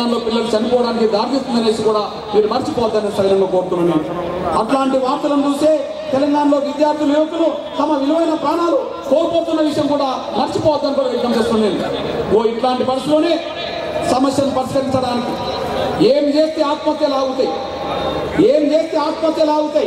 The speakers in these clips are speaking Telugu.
తెలంగాణలో పిల్లలు చనిపోవడానికి దారితీస్తుందనేసి కూడా మీరు మర్చిపోవద్దని సరైన కోరుతున్నాను అట్లాంటి వార్తలను చూసే తెలంగాణలో విద్యార్థులు యువకులు తమ విలువైన ప్రాణాలు కోల్పోతున్న విషయం కూడా మర్చిపోవద్దని కూడా వ్యక్తం చేస్తున్నాను ఓ ఇట్లాంటి పరిస్థితిలోనే సమస్యను పరిష్కరించడానికి ఏం చేస్తే ఆత్మహత్యలు ఆగుతాయి ఏం చేస్తే ఆత్మహత్యలు ఆగుతాయి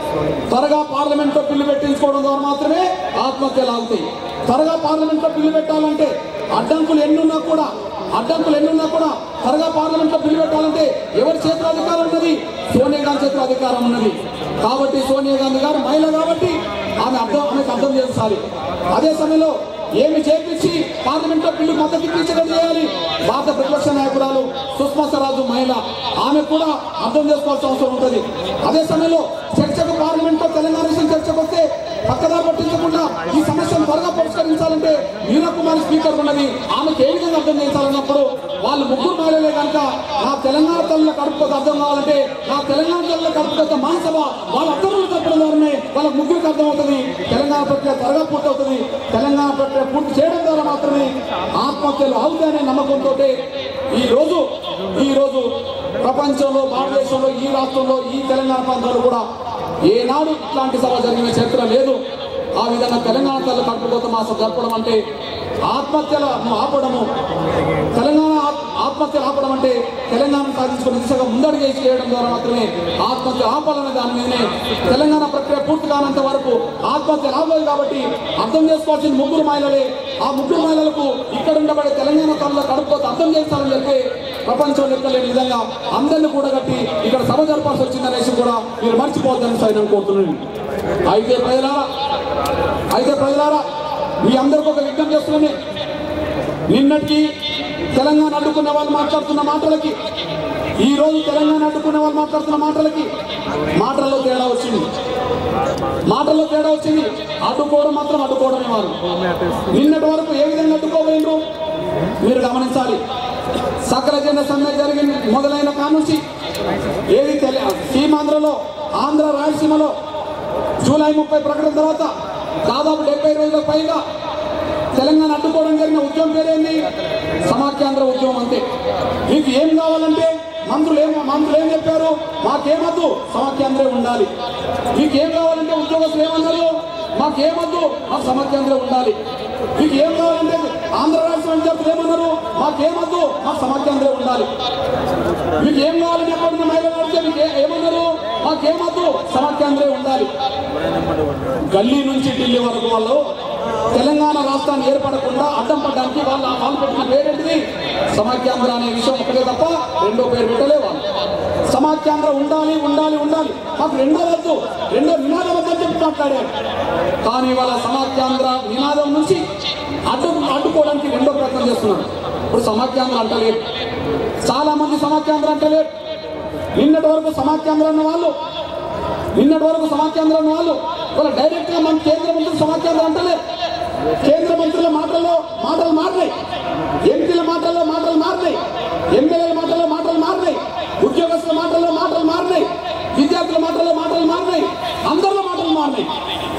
త్వరగా పార్లమెంట్లో బిల్లు పెట్టించుకోవడం ద్వారా మాత్రమే ఆత్మహత్యలు ఆగుతాయి త్వరగా పార్లమెంట్లో బిల్లు పెట్టాలంటే అడ్డంకులు ఎన్నున్నా కూడా అడ్డంకులు ఎన్నున్నా కూడా త్వరగా పార్లమెంట్లో బిల్లు పెట్టాలంటే ఎవరి చేతిలో అధికారం ఉన్నది సోనియా గాంధీ చేతిలో అధికారం ఉన్నది కాబట్టి సోనియా గాంధీ గారు మహిళ కాబట్టి ఆమె అర్థం ఆమెకు అర్థం చేస్తారు అదే సమయంలో ఏమి చేపించి పార్లమెంట్ లో బిల్లు మద్దతు ఇప్పించడం చేయాలి భారత ప్రతిపక్ష నాయకురాలు సుష్మా స్వరాజు మహిళ ఆమె కూడా అర్థం చేసుకోవాల్సిన అవసరం ఉంటుంది అదే సమయంలో చర్చకు పార్లమెంట్ లో తెలంగాణ విషయం చర్చకు వస్తే పక్కదారి పట్టించకుండా ఈ సమస్యను త్వరగా పరిష్కరించాలంటే మీనా కుమారి స్పీకర్ ఉన్నది ఆమెకు ఏ విధంగా అర్థం చేయించాలన్నప్పుడు వాళ్ళు ముగ్గురు మహిళలే కనుక నా తెలంగాణ తల్లిలో కడుపుకోత అర్థం కావాలంటే నా తెలంగాణ తల్లిలో కడుపుకోత మహాసభ వాళ్ళ అర్థంలో చెప్పడం ద్వారానే వాళ్ళ ముగ్గురికి అర్థం అవుతుంది తెలంగాణ ప్రక్రియ త్వరగా పూర్తి అవుతుంది తెలంగాణ ప్రక్రియ పూర్తి చేయడం ద్వారా మాత్రమే ఆత్మహత్యలు అవుతాయనే నమ్మకంతో ఈ రోజు ఈ రోజు ప్రపంచంలో భారతదేశంలో ఈ రాష్ట్రంలో ఈ తెలంగాణ ప్రాంతంలో కూడా ఏనాడు ఇట్లాంటి సభ జరిగిన చరిత్ర లేదు ఆ విధంగా తెలంగాణ తల్లి కడుపుకోత మాసం జరపడం అంటే ఆత్మహత్యలను ఆపడము తెలంగాణ ఆత్- ఆత్మహత్యలు ఆపడం అంటే తెలంగాణ సాధించుకునే దిశగా ముందడుగు వేసి చేయడం ద్వారా మాత్రమే ఆత్మహత్య ఆపాలనే దాని మీదనే తెలంగాణ ప్రక్రియ పూర్తి కానంత వరకు ఆత్మహత్య రాబోదు కాబట్టి అర్థం చేసుకోవాల్సిన ముగ్గురు మహిళలే ఆ ముగ్గురు మహిళలకు ఇక్కడ ఉండబడే తెలంగాణ తల్లిలో కడుపుకోత అర్థం చేస్తారని చెప్పి ప్రపంచం లెక్కలేని విధంగా అందరిని కూడగట్టి ఇక్కడ సభ జరపాల్సి వచ్చిందనేసి కూడా మీరు మర్చిపోవద్దని సైన్ కోరుతున్నాను అయితే ప్రజలారా అయితే ప్రజలారా మీ అందరికీ ఒక విజ్ఞప్తి చేస్తున్నాను నిన్నటికి తెలంగాణ అడ్డుకున్న వాళ్ళు మాట్లాడుతున్న మాటలకి ఈ రోజు తెలంగాణ అడ్డుకున్న వాళ్ళు మాట్లాడుతున్న మాటలకి మాటల్లో తేడా వచ్చింది మాటల్లో తేడా వచ్చింది అడ్డుకోవడం మాత్రం అడ్డుకోవడమే వారు నిన్నటి వరకు ఏ విధంగా అడ్డుకోబోయినరు మీరు గమనించాలి సకల జన సమ్మె జరిగిన మొదలైన కానుంచి ఏది తెలి సీమాంధ్రలో ఆంధ్ర రాయలసీమలో జూలై ముప్పై ప్రకటన తర్వాత దాదాపు డెబ్బై రోజుల పైగా తెలంగాణ అడ్డుకోవడం జరిగిన ఉద్యమం పేరేంది సమాఖ్యాంధ్ర ఉద్యమం అంతే మీకు ఏం కావాలంటే మంత్రులు ఏం మంత్రులు ఏం చెప్పారు మాకేమద్దు సమాఖ్యాంధ్రే ఉండాలి మీకు ఏం కావాలంటే ఉద్యోగస్తులు ఏమన్నారు మాకేమద్దు మాకు సమాఖ్యాంధ్రే ఉండాలి మీకు ఏం కావాలంటే ఆంధ్ర రాష్ట్ర విద్యార్థులు ఏమన్నారు మాకేమద్దు మాకు సమాఖ్యాంధ్రే ఉండాలి మీకు ఏం కావాలని ఎక్కడ మహిళలు అడిగితే మీకు ఏ- ఏమన్నారు మాకేమద్దు సమాఖ్యాంధ్రే ఉండాలి గల్లీ నుంచి ఢిల్లీ వరకు వాళ్ళు తెలంగాణ రాష్ట్రాన్ని ఏర్పడకుండా అడ్డం పడడానికి వాళ్ళ వాళ్ళు పెట్టిన పేరేంటిది సమాఖ్యాంధ్ర అనే విషయం ఒకటే తప్ప రెండో పేరు పెట్టలే వాళ్ళు సమాఖ్యాంధ్ర ఉండాలి ఉండాలి ఉండాలి మాకు రెండో వద్దు రెండో నినాదం వద్దని చెప్పి మాట్లాడారు కానీ వాళ్ళ సమాఖ్యాంధ్ర నినాదం నుంచి అడ్డు అడ్డుకోవడానికి రెండో ప్రయత్నం చేస్తున్నారు ఇప్పుడు సమాఖ్యాంధ్ర అంటలేరు చాలా మంది సమాఖ్యాంధ్ర అంటలేరు నిన్నటి వరకు సమాఖ్యాంధ్ర అన్న వాళ్ళు నిన్నటి వరకు సమాఖ్యాంధ్ర అన్న వాళ్ళు వాళ్ళ డైరెక్ట్ గా మన కేంద్ర మంత్రులు సమాఖ్యాంధ్ర అంటలేరు కేంద్ర మంత్రుల మాటల్లో మాటలు మారినాయి ఎంపీల మాటల్లో మాటలు మారినాయి ఎమ్మెల్యేల మాటల్లో మాటలు మారినాయి ఉద్యోగస్తుల మాటల్లో మాటలు మారినాయి విద్యార్థుల మాటల్లో మాటలు మారినాయి అందరిలో మాటలు మారినాయి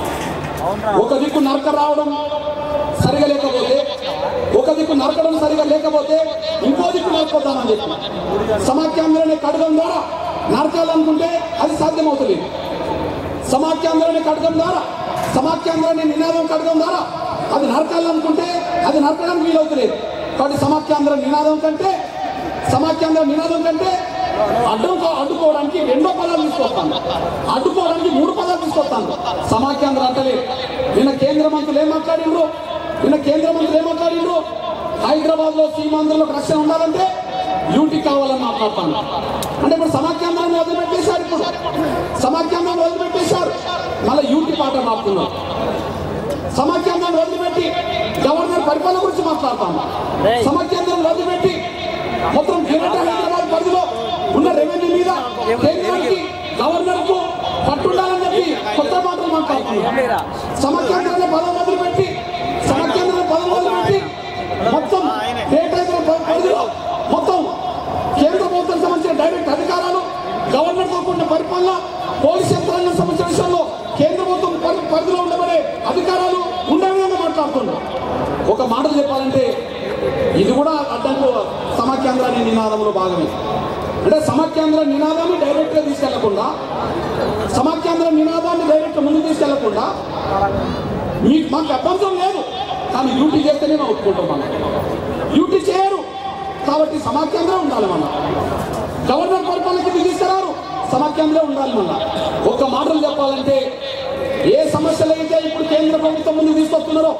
ఒక దిక్కు నరక రావడం సరిగా లేకపోతే ఒక దిక్కు నరకడం సరిగా లేకపోతే ఇంకో దిక్కు నరకపోతామని చెప్పి సమాఖ్యాంధ్రని కడగం ద్వారా నరకాలనుకుంటే అది సాధ్యమవుతుంది సమాఖ్యాంధ్రని కడగం ద్వారా సమాఖ్యాంధ్రని నినాదం కడగం ద్వారా అది నరకాలనుకుంటే అది నరకడానికి వీలవుతలేదు కాబట్టి సమాఖ్యాంధ్ర నినాదం కంటే సమాఖ్యాంధ్ర నినాదం కంటే అడ్డం అడ్డుకోవడానికి రెండో పదాలు తీసుకొస్తాను అడ్డుకోవడానికి మూడు పదాలు తీసుకొస్తాను సమాఖ్యాంధ్ర అంటలేదు నిన్న కేంద్ర మంత్రులు ఏం మాట్లాడిండ్రు నిన్న కేంద్ర మంత్రులు ఏం మాట్లాడిండ్రు హైదరాబాద్ లో సీమాంధ్రలో రక్షణ ఉండాలంటే యూటీ కావాలని మాట్లాడతాను అంటే ఇప్పుడు సమాఖ్యాంధ్రాన్ని వదిలిపెట్టేశారు ఇప్పుడు సమాఖ్యాంధ్రాన్ని వదిలిపెట్టేశారు మళ్ళీ యూటీ పాట మారుతున్నారు సమాఖ్యాంధ్రాన్ని వదిలిపెట్టి గవర్నర్ పరిపాలన గురించి మాట్లాడతాను సమాఖ్యాంధ్రం వదిలిపెట్టి మొత్తం గ్రేటర్ హైదరాబాద్ పరిధిలో ఉన్న రెవెన్యూ మీద కేంద్రానికి గవర్నర్ కు పట్టుండాలని చెప్పి కొత్త మాటలు మాట్లాడుతున్నారు సమాఖ్యాంధ్రాన్ని పదం వదిలిపెట్టి సమాఖ్యాంధ్రాన్ని పదం వదిలిపెట్టి మొత్తం స్టేట్ హైదరాబాద్ పరిధిలో మొత్తం కేంద్ర ప్రభుత్వం సంబంధించిన డైరెక్ట్ అధికారాలు గవర్నర్ కాకుండా పరిపాలన పోలీస్ యంత్రాంగం సంబంధించిన విషయంలో కేంద్ర ప్రభుత్వం పరి- పరిధిలో ఉండబడే అధికారాలు ఉండే విధంగా మాట్లాడుతున్నారు ఒక మాటలు చెప్పాలంటే ఇది కూడా అడ్డంకు సమాఖ్యాంధ్ర అనే నినాదంలో భాగమే అంటే సమాఖ్యాంధ్ర నినాదాన్ని డైరెక్ట్గా తీసుకెళ్లకుండా సమాఖ్యాంధ్ర నినాదాన్ని డైరెక్ట్ ముందుకు తీసుకెళ్లకుండా మీకు మాకు అభ్యంతరం లేదు కానీ డ్యూటీ చేస్తేనే మేము ఒప్పుకుంటాం మనం డ్యూటీ చేయరు కాబట్టి సమాఖ్యాంధ్రం ఉండాలి మనం గవర్నర్ పరిపాలనకి తీసుకురారు సమాఖ్యంలో ఉండాలి మళ్ళా ఒక్క మాటలు చెప్పాలంటే ఏ సమస్యలు అయితే ఇప్పుడు కేంద్ర ప్రభుత్వం ముందుకు తీసుకొస్తున్నారో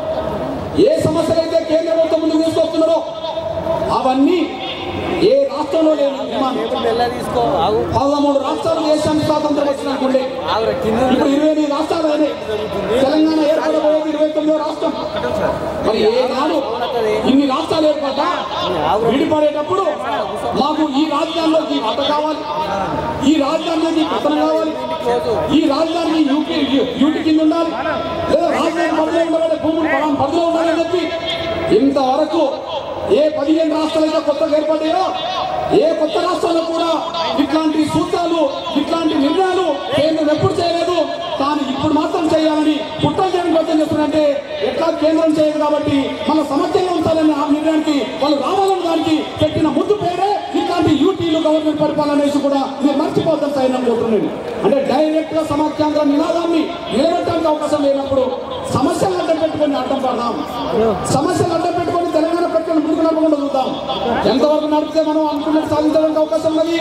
ఏ సమస్యలు అయితే కేంద్ర ప్రభుత్వం ముందుకు తీసుకొస్తున్నారో అవన్నీ ఏ రాష్ట్రంలో లేని నిర్మాణం మెల్ల తీసుకో ఆగు పదమూడు రాష్ట్రాలు దేశానికి స్వాతంత్రం వచ్చినట్టుండే ఆగురా కింద ఇప్పుడు ఇరవై ఎనిమిది రాష్ట్రాలు అయినాయి తెలంగాణ ఏర్పడబోయేది ఇరవై తొమ్మిదో రాష్ట్రం మరి ఏనాడు ఇన్ని రాష్ట్రాలు ఏర్పడ్డా విడిపడేటప్పుడు మాకు ఈ రాజ్యాల్లోకి అడ్డ కావాలి ఈ రాజ్యానికి పతనం కావాలి ఈ రాజధాని యూపీ యూటీ కింద ఉండాలి లేదా రాజధాని పరిధిలో ఉండబడే భూములు పలానా పరిధిలో ఉండాలని చెప్పి ఇంతవరకు ఏ పదిహేను రాష్ట్రాలు అయితే కొత్తగా ఏర్పడ్డాయో ఏ కొత్త రాష్ట్రాల్లో కూడా ఇట్లాంటి సూత్రాలు ఇట్లాంటి నిర్ణయాలు కేంద్రం ఎప్పుడు చేయలేదు కానీ ఇప్పుడు మాత్రం చేయాలని కుట్ర చేయడం కోసం చేస్తున్నారంటే ఎట్లా కేంద్రం చేయదు కాబట్టి మన సమస్యలో ఉంచాలని ఆ నిర్ణయానికి వాళ్ళు రావాలని దానికి పెట్టిన ముద్దు పేరే ఇట్లాంటి యూటీలు గవర్నమెంట్ పరిపాలన అనేసి కూడా మీరు మర్చిపోతాం సైన్యం కోరుతున్నాను అంటే డైరెక్ట్ గా సమాఖ్యాంధ్ర నినాదాన్ని నిలబెట్టడానికి అవకాశం లేనప్పుడు సమస్యలు అడ్డం పెట్టుకొని అడ్డం పడదాం సమస్యలు అడ్డం పెట్టుకొని తెలంగాణ ప్రజలను ముందుకు నడపకుండా చూద్దాం ఎంతవరకు నడిపితే మనం అనుకున్నట్టు సాధించడానికి అవకాశం ఉన్నది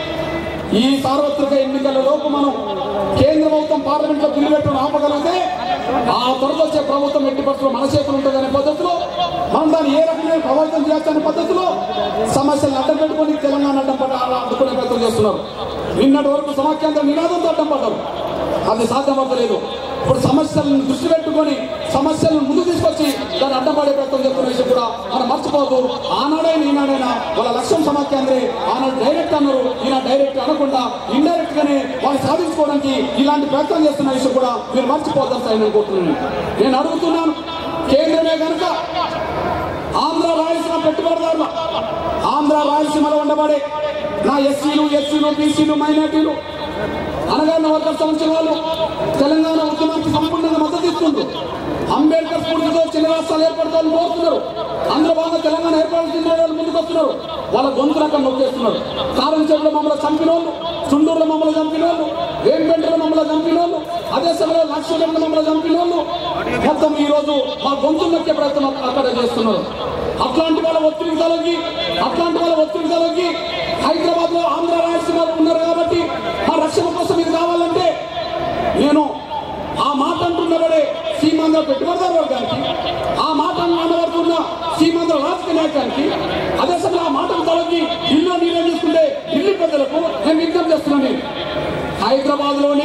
ఈ సార్వత్రిక ఎన్నికల లోపు మనం కేంద్ర ప్రభుత్వం పార్లమెంట్ లో బిల్లు పెట్టడం ఆపగలిగితే ఆ త్వరలో వచ్చే ప్రభుత్వం ఎట్టి పరిస్థితుల్లో మన చేతులు ఉంటుందనే పద్ధతిలో మనం దాన్ని ఏ రకమైన ప్రభావితం చేయాలనే పద్ధతిలో సమస్యలను అడ్డం పెట్టుకొని తెలంగాణ అడ్డం పడ్డ అడ్డుకునే ప్రయత్నం చేస్తున్నారు నిన్నటి వరకు సమాఖ్యాంధ్ర నినాదంతో అడ్డం పడ్డారు అది సాధ్యమవుతలేదు ఇప్పుడు సమస్యలను దృష్టి పెట్టుకొని సమస్యలను ముందుకు తీసుకొచ్చి దాన్ని అడ్డపడే ప్రయత్నం చేస్తున్న విషయం కూడా మనం మర్చిపోదు ఆనాడైనా ఈనాడైనా వాళ్ళ లక్ష్యం సమాఖ్యాంధ్రే ఆనాడు డైరెక్ట్ అన్నారు ఈనాడు డైరెక్ట్ అనకుండా ఇండైరెక్ట్ గానే వాళ్ళు సాధించుకోవడానికి ఇలాంటి ప్రయత్నం చేస్తున్న విషయం కూడా మీరు మర్చిపోతారు సార్ నేను కోరుతున్నాను నేను అడుగుతున్నాను కేంద్రమే కనుక ఆంధ్ర రాయలసీమ పెట్టుబడిదారులు ఆంధ్ర రాయలసీమలో ఉండబడే నా ఎస్సీలు ఎస్సీలు బీసీలు మైనార్టీలు అనగారిన వర్గాలకు సంబంధించిన వాళ్ళు తెలంగాణ ఉద్యమానికి సంపూర్ణంగా మద్దతు ఇస్తుండ్రు అంబేద్కర్ స్ఫూర్తితో చిన్న రాష్ట్రాలు ఏర్పడతామని కోరుతున్నారు అందరూ బాగా తెలంగాణ ఏర్పడుతున్న వాళ్ళు ముందుకు వస్తున్నారు వాళ్ళ గొంతులు అక్కడ నొక్కేస్తున్నారు కారం చెరువులో మమ్మల్ని చంపిన వాళ్ళు చుండూరులో మమ్మల్ని చంపిన వాళ్ళు వేంపెంటలో మమ్మల్ని చంపిన వాళ్ళు అదే సమయంలో లక్ష్మీలో మమ్మల్ని చంపిన వాళ్ళు మొత్తం ఈ రోజు మా గొంతులు నొక్కే ప్రయత్నం అక్కడ చేస్తున్నారు అట్లాంటి వాళ్ళ ఒత్తిడికి తలొగ్గి అట్లాంటి వాళ్ళ ఒత్తిడికి తలొగ్గి హైదరాబాద్ లో ఆంధ్ర రాయలసీమలో ఉన్నారు కాబట్టి మా రక్షణ కోసం ఇది కావాలంటే నేను ఆ మాట అంటున్నబడే సీమాంధ్ర పెట్టుబడిదారు వర్గానికి ఆ మాట అనబడుతున్న సీమాంధ్ర రాజకీయ నాయకానికి అదే సమయంలో ఆ మాటకు తలొగ్గి ఢిల్లీలో నిర్ణయం తీసుకుంటే ఢిల్లీ ప్రజలకు నేను విజ్ఞప్తి చేస్తున్నాను హైదరాబాద్ లోనే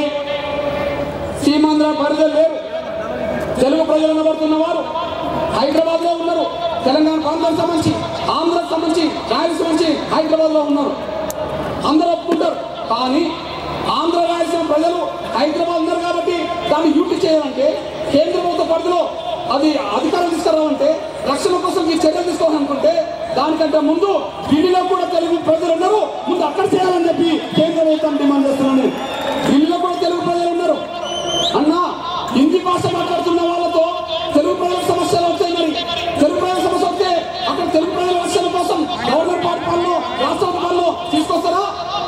సీమాంధ్ర పరిధులు లేరు తెలుగు ప్రజలు అనబడుతున్న వారు హైదరాబాద్ లో ఉన్నారు తెలంగాణ ప్రాంతానికి సంబంధించి ఆంధ్రకు సంబంధించి రాయలసీమ నుంచి హైదరాబాద్ లో ఉన్నారు అందరూ ఒప్పుకుంటారు కానీ ఆంధ్ర రాయలసీమ ప్రజలు హైదరాబాద్ ఉన్నారు కాబట్టి దాన్ని డ్యూటీ చేయాలంటే కేంద్ర ప్రభుత్వ పరిధిలో అది అధికారం తీసుకురావాలంటే రక్షణ కోసం ఈ చర్యలు తీసుకోవాలనుకుంటే దానికంటే ముందు ఢిల్లీలో కూడా తెలుగు ప్రజలు ఉన్నారు ముందు అక్కడ చేయాలని చెప్పి కేంద్ర ప్రభుత్వం డిమాండ్ చేస్తున్నాను ఢిల్లీలో కూడా తెలుగు ప్రజలు ఉన్నారు అన్నా హిందీ భాష మాట్లాడుతున్న వాళ్ళతో తెలుగు ప్రజల సమస్యలు వస్తాయి మరి తెలుగు ప్రజల సమస్య వస్తే అక్కడ తెలుగు ప్రజల రక్షణ కోసం గవర్నర్ పాఠశాలలో రాష్ట్రపాలలో తీసుకొస్తారా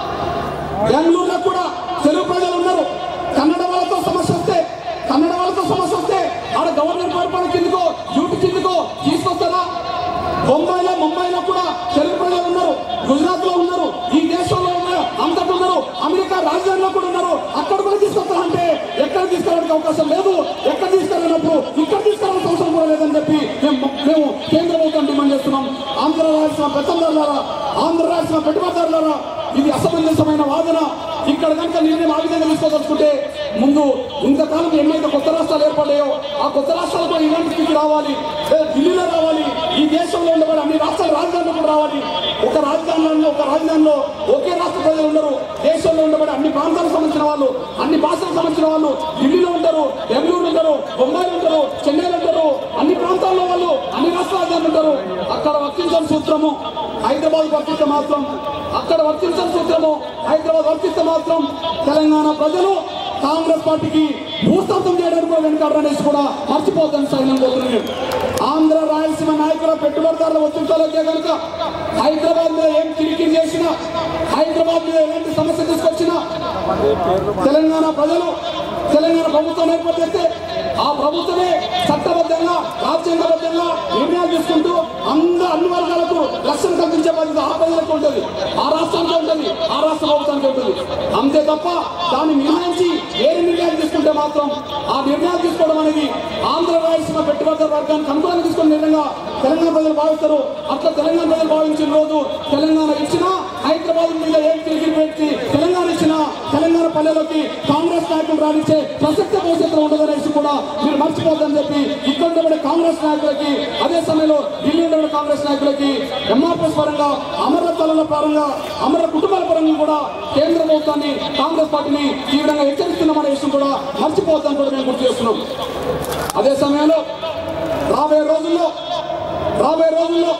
బెంగళూరులో కూడా తెలుగు ప్రజలు ఉన్నారు కన్నడ వాళ్ళతో సమస్య వస్తే కన్నడ వాళ్ళతో సమస్య వస్తే ఆడ గవర్నర్ పరిపాలన కిందకో డ్యూటీ కిందకో తీసుకొస్తారా బొంబాయిలో ముంబైలో కూడా తెలుగు ప్రజలు ఉన్నారు గుజరాత్ లో ఉన్నారు ఈ దేశంలో ఉన్నారు అంతటా ఉన్నారు అమెరికా రాజధానిలో కూడా ఉన్నారు అక్కడ కూడా తీసుకొస్తారంటే ఎక్కడ తీసుకెళ్ళడానికి అవకాశం లేదు ఎక్కడ తీసుకెళ్ళినప్పుడు ఇక్కడ తీసుకెళ్ళాల్సిన అవసరం కూడా లేదని చెప్పి మేము మేము కేంద్ర ప్రభుత్వం డిమాండ్ చేస్తున్నాం ఆంధ్ర రాష్ట్ర పెత్తందారులారా ఆంధ్ర రాష్ట్ర పెట్టుబడిదారులారా ఇది అసమంజసమైన వాదన ఇక్కడ కనుక నిర్ణయం ఆ విధంగా తీసుకోదలుచుకుంటే ముందు ఇంతకాలం ఎన్నైతే కొత్త రాష్ట్రాలు ఏర్పడ్డాయో ఆ కొత్త రాష్ట్రాలకు ఇలాంటి స్థితి రావాలి లేదా ఢిల్లీలో రావాలి ఈ దేశంలో ఉండబడి అన్ని రాష్ట్రాల రాజధానిలో కూడా రావాలి ఒక రాజధానిలో ఒక రాజధానిలో ఒకే రాష్ట్ర ప్రజలు ఉండరు దేశంలో ఉండబడి అన్ని ప్రాంతాలకు సంబంధించిన వాళ్ళు అన్ని భాషలకు సంబంధించిన వాళ్ళు ఢిల్లీలో ఉంటారు బెంగళూరు ఉంటారు బొంబాయిలో ఉంటారు చెన్నైలో ఉంటారు అన్ని ప్రాంతాల్లో వాళ్ళు అన్ని రాష్ట్ర రాజధానులు ఉంటారు అక్కడ వర్తించని సూత్రము హైదరాబాద్ వర్తిస్తే మాత్రం అక్కడ వర్తించని సూత్రము హైదరాబాద్ వర్తిస్తే మాత్రం తెలంగాణ ప్రజలు కాంగ్రెస్ పార్టీకి భూస్థాపం చేయడానికి కూడా వెనకాడనేసి కూడా మర్చిపోతాను సైన్యం కోరుతున్నాను ఆంధ్ర రాయలసీమ నాయకుల పెట్టుబడిదారుల ఒత్తిడితోకే కనుక హైదరాబాద్ మీద ఏం కిరికిరి చేసినా హైదరాబాద్ మీద ఎలాంటి సమస్య తీసుకొచ్చినా తెలంగాణ ప్రజలు తెలంగాణ ప్రభుత్వం ఏర్పాటు చేస్తే ఆ ప్రభుత్వమే చట్టబద్ధంగా రాజ్యాంగబద్ధంగా నిర్ణయాలు తీసుకుంటూ అందరూ అన్ని వర్గాలకు రక్షణ కల్పించే బాధ్యత ఆ ప్రజలకు ఉంటుంది ఆ రాష్ట్రానికి ఉంటుంది ఆ రాష్ట్ర ప్రభుత్వానికి ఉంటుంది అంతే తప్ప దాన్ని నిర్ణయించి వేరే నిర్ణయాలు తీసుకుంటే మాత్రం ఆ నిర్ణయాలు తీసుకోవడం అనేది ఆంధ్ర రాయలసీమ పెట్టుబడిదారు వర్గానికి అనుకూలంగా తీసుకున్న నిర్ణయంగా తెలంగాణ ప్రజలు భావిస్తారు అట్లా తెలంగాణ ప్రజలు భావించిన రోజు తెలంగాణ ఇచ్చినా హైదరాబాద్ మీద ఏం తిరిగి పెట్టి తెలంగాణ ఇచ్చిన తెలంగాణ పల్లెలోకి కాంగ్రెస్ నాయకులు రాణించే ప్రసక్త భవిష్యత్తులో ఉండదనేసి కూడా మీరు మర్చిపోద్దని చెప్పి ఇక్కడ ఉండే కాంగ్రెస్ నాయకులకి అదే సమయంలో ఢిల్లీ ఉండే కాంగ్రెస్ నాయకులకి ఎంఆర్ఎస్ పరంగా అమర తలల పరంగా అమర కుటుంబాల పరంగా కూడా కేంద్ర ప్రభుత్వాన్ని కాంగ్రెస్ పార్టీని తీవ్రంగా హెచ్చరిస్తున్నామనే విషయం కూడా మర్చిపోవద్దని కూడా మేము గుర్తు చేస్తున్నాం అదే సమయంలో రాబోయే రోజుల్లో రాబోయే రోజుల్లో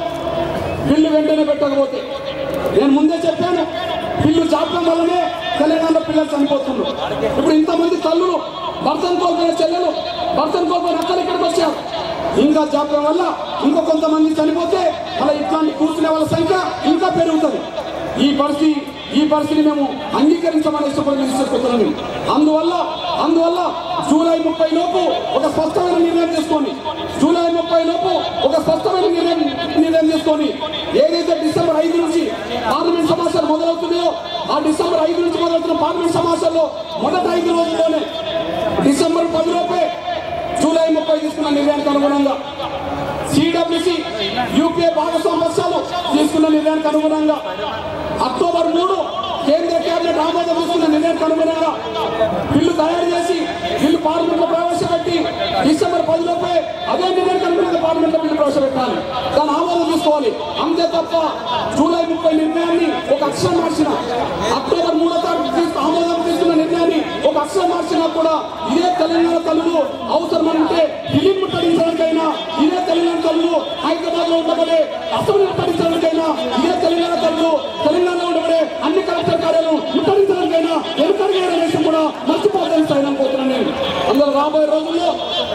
బిల్లు వెంటనే పెట్టకపోతే నేను ముందే చెప్పాను బిల్లు జాప్యం వల్లనే తెలంగాణలో పిల్లలు చనిపోతున్నారు ఇప్పుడు ఇంతమంది తల్లులు భర్తను కోల్పోయిన చెల్లెలు భర్తను కోల్పోయిన అక్కలు ఇక్కడికి వచ్చారు ఇంకా జాప్యం వల్ల ఇంకో కొంతమంది చనిపోతే అలా ఇట్లాంటి కూర్చునే వాళ్ళ సంఖ్య ఇంకా పెరుగుతుంది ఈ పరిస్థితి ఈ పరిస్థితిని మేము అంగీకరించమని ఇష్టపడి నేను చెప్పుతున్నాను అందువల్ల అందువల్ల జూలై ముప్పై లోపు ఒక స్పష్టమైన నిర్ణయం తీసుకొని జూలై ముప్పై లోపు ఒక స్పష్టమైన నిర్ణయం నిర్ణయం తీసుకొని ఏదైతే డిసెంబర్ ఐదు నుంచి పార్లమెంట్ సమావేశాలు మొదలవుతున్నాయో ఆ డిసెంబర్ ఐదు నుంచి మొదలవుతున్న పార్లమెంట్ సమావేశాల్లో మొదటి ఐదు రోజుల్లోనే డిసెంబర్ పది లోపే జూలై ముప్పై తీసుకున్న నిర్ణయానికి అనుగుణంగా సిడబ్ల్యూసి యూపీఏ భాగస్వామ్య పక్షాలు తీసుకున్న నిర్ణయానికి అనుగుణంగా అక్టోబర్ మూడు కేంద్ర కేబినెట్ ఆమోదం తీసుకున్న నిర్ణయానికి అనుగుణంగా బిల్లు తయారు చేసి బిల్లు పార్లమెంట్ లో ప్రవేశపెట్టి డిసెంబర్ పదిలోపే అదే నిర్ణయానికి అనుగుణంగా పార్లమెంట్ లో బిల్లు ప్రవేశపెట్టాలి దాని ఆమోదం తీసుకోవాలి అంతే తప్ప జూలై ముప్పై నిర్ణయాన్ని ఒక అక్షరం మార్చిన అక్టోబర్ మూడో తారీఖు తీసుకు ఆమోదం తీసుకున్న నిర్ణయాన్ని ఒక అక్షరం మార్చినా కూడా ఇదే తెలంగాణ తల్లులు అవసరం అంటే ఢిల్లీ ముట్టడించడానికైనా ఇదే తెలంగాణ తల్లులు హైదరాబాద్ లో ఉండబడే అసెంబ్లీ ముట్టడించడానికైనా ఇదే తెలంగాణ తల్లులు తెలంగాణలో ఉండబడే అన్ని కలెక్టర్ కార్యాలయం ముట్టడించడానికైనా వెనుకడిగే విషయం కూడా మర్చిపోతాను సార్ అనుకుంటున్నాను నేను అందులో రాబోయే రోజుల్లో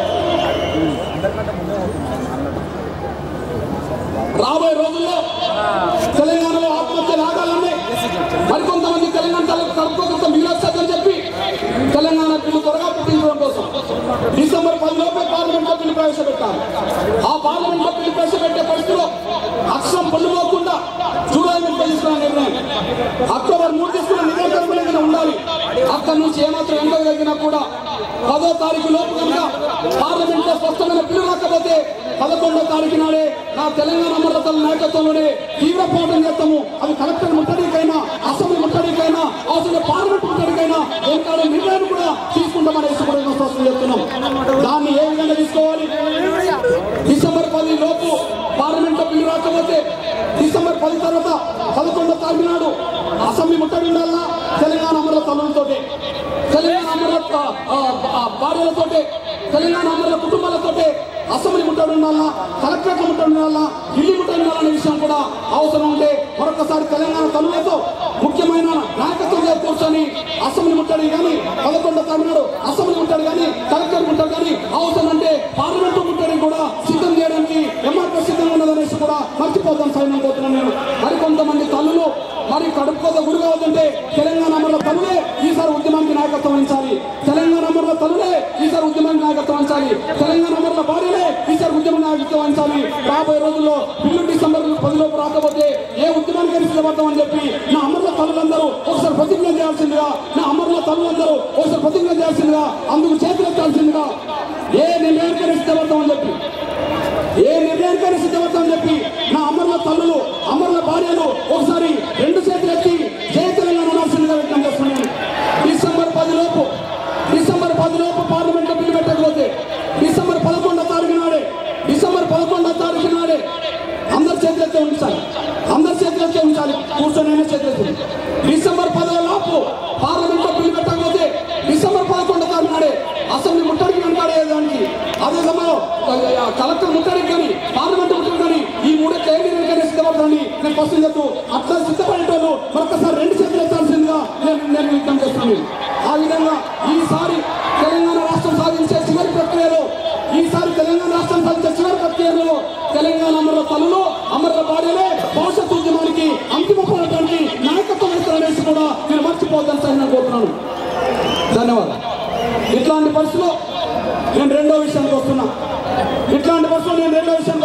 రాబోయే రోజుల్లో తెలంగాణలో ఆత్మహత్యలు ఆగాలని మరికొంతమంది తెలంగాణ తల్లకు కడుపుకోకుండా మిగిలొచ్చని చెప్పి తెలంగాణ బిల్లు త్వరగా పుట్టించడం కోసం డిసెంబర్ పదిలోపే పార్లమెంట్ లో బిల్లు ప్రవేశపెట్టాలి ఆ పార్లమెంట్ లో బిల్లు ప్రవేశపెట్టే పరిస్థితిలో అక్షరం పొందుకోకుండా జూలై ముప్పై తీసుకున్న నిర్ణయం అక్టోబర్ మూడు తీసుకున్న నిర్ణయం కనుక ఉండాలి అక్కడి నుంచి ఏమాత్రం ఎండ కలిగినా కూడా పదో తారీఖు లోపు కనుక పార్లమెంట్ లో స్పష్టమైన బిల్లు రాకపోతే పదకొండో తారీఖు నాడే నా తెలంగాణ అమరతల నాయకత్వంలోనే తీవ్ర పోరాటం చేస్తాము అది కలెక్టర్ ముట్టడికైనా అసెంబ్లీ ముట్టడికైనా అవసరం పార్లమెంట్ ముట్టడికైనా వెనకాడే నిర్ణయం కూడా తీసుకుంటామనేసి కూడా మేము స్పష్టం చేస్తున్నాం దాన్ని ఏ విధంగా తీసుకోవాలి డిసెంబర్ పది లోపు పార్లమెంట్ లో బిల్లు రాకపోతే డిసెంబర్ పది తర్వాత పదకొండో తారీఖు నాడు అసెంబ్లీ ముట్టడి ఉండాలా తెలంగాణ అమరుల తల్లులతోటి తెలంగాణ అమరుల ఆ, ఆ, భార్యలతోటి తెలంగాణ అమరుల కుటుంబాలతోటి అసెంబ్లీ ముట్టడి ఉండాలా కలెక్టరేట్ ముట్టడి ఉండాలా ఢిల్లీ ముట్టడి ఉండాలనే విషయం కూడా అవసరం ఉంటే మరొకసారి తెలంగాణ తల్లులతో ముఖ్యమైన నాయకత్వం చేసి కూర్చొని అసెంబ్లీ ముట్టడి కానీ పదకొండో తారీఖు నాడు అసెంబ్లీ ముట్టడి కానీ కలెక్టర్ ముట్టడి కానీ అవసరం అంటే పార్లమెంటు ముట్టడి కూడా సిద్ధం చేయడానికి ఎంఆర్పీ సిద్ధంగా ఉన్నదనేసి కూడా మర్చిపోతాం సైన్ అనుకుంటున్నాను నేను మరికొంతమంది తల్లులు మరి కడుపుకోత గురి కావద్దంటే తెలంగాణ అమరుల తల్లులే ఈసారి ఉద్యమానికి నాయకత్వం వహించాలి తెలంగాణ అమరుల తల్లులే ఈసారి ఉద్యమానికి నాయకత్వం వహించాలి తెలంగాణ అమరుల భార్యలే ఈసారి ఉద్యమం నాయకత్వం వహించాలి రాబోయే రోజుల్లో బిల్లు డిసెంబర్ పదిలోపు రాకపోతే ఏ ఉద్యమానికి సిద్ధపడతామని చెప్పి నా అమరుల తల్లులందరూ ఒకసారి ప్రతిజ్ఞ చేయాల్సిందిగా నా అమరుల తల్లులందరూ ఒకసారి ప్రతిజ్ఞ చేయాల్సిందిగా అందుకు చేతులెత్తాల్సిందిగా ఏ నిర్ణయానికి సిద్ధపడతామని చెప్పి ఏ నిర్ణయానికైనా సిద్ధపడతామని చెప్పి నా అమరుల తల్లులు అమరుల భార్యలు ఒకసారి రెండు చేతులు ఎత్తి జయ తెలంగాణ అనాల్సిందిగా వ్యక్తం చేస్తున్నాను డిసెంబర్ పది లోపు డిసెంబర్ పది లోపు పార్లమెంట్ లో బిల్లు పెట్టకపోతే డిసెంబర్ పదకొండో తారీఖు నాడే డిసెంబర్ పదకొండో తారీఖు నాడే అందరి చేతులు ఎత్తే ఉంచాలి అందరి చేతులు ఎత్తే ఉంచాలి కూర్చొని చేతులు ఎత్తి డిసెంబర్ పదో లోపు పార్లమెంట్ లో బిల్లు పెట్టకపోతే డిసెంబర్ పదకొండో తారీఖు నాడే అసెంబ్లీ ముట్టడికి వెనకాడేదానికి అదే సమయంలో ఆ, కలెక్టర్ ముట్టడికి కానీ పార్లమెంట్ ముట్టడికి కానీ ఈ మూడే కేంద్రీకరణ సిద్ధపడతానని నేను ఫస్ట్ చెప్తూ అట్లా సిద్ధపడేటోళ్ళు మరొకసారి రెండు చేతులు ఎత్తాల్సిందిగా నేను నేను విజ్ఞప్తి చేస్తున్నాను ఆ విధంగా ఈసారి తెలంగాణ రాష్ట్రం సాధించే చివరి ప్రక్రియలో ఈసారి తెలంగాణ రాష్ట్రం సాధించే చివరి ప్రక్రియ తెలంగాణ అమరుల తల్లులు అమరుల భార్యలే భవిష్యత్ ఉద్యమానికి అంతిమ పోరాటానికి నాయకత్వం ఇస్తారనేసి కూడా మీరు మర్చిపోద్దని సరే నేను కోరుతున్నాను ధన్యవాదాలు ఇట్లాంటి పరిస్థితులు నేను రెండో విషయానికి వస్తున్నా ఇట్లాంటి పరిస్థితులు నేను రెండో విషయానికి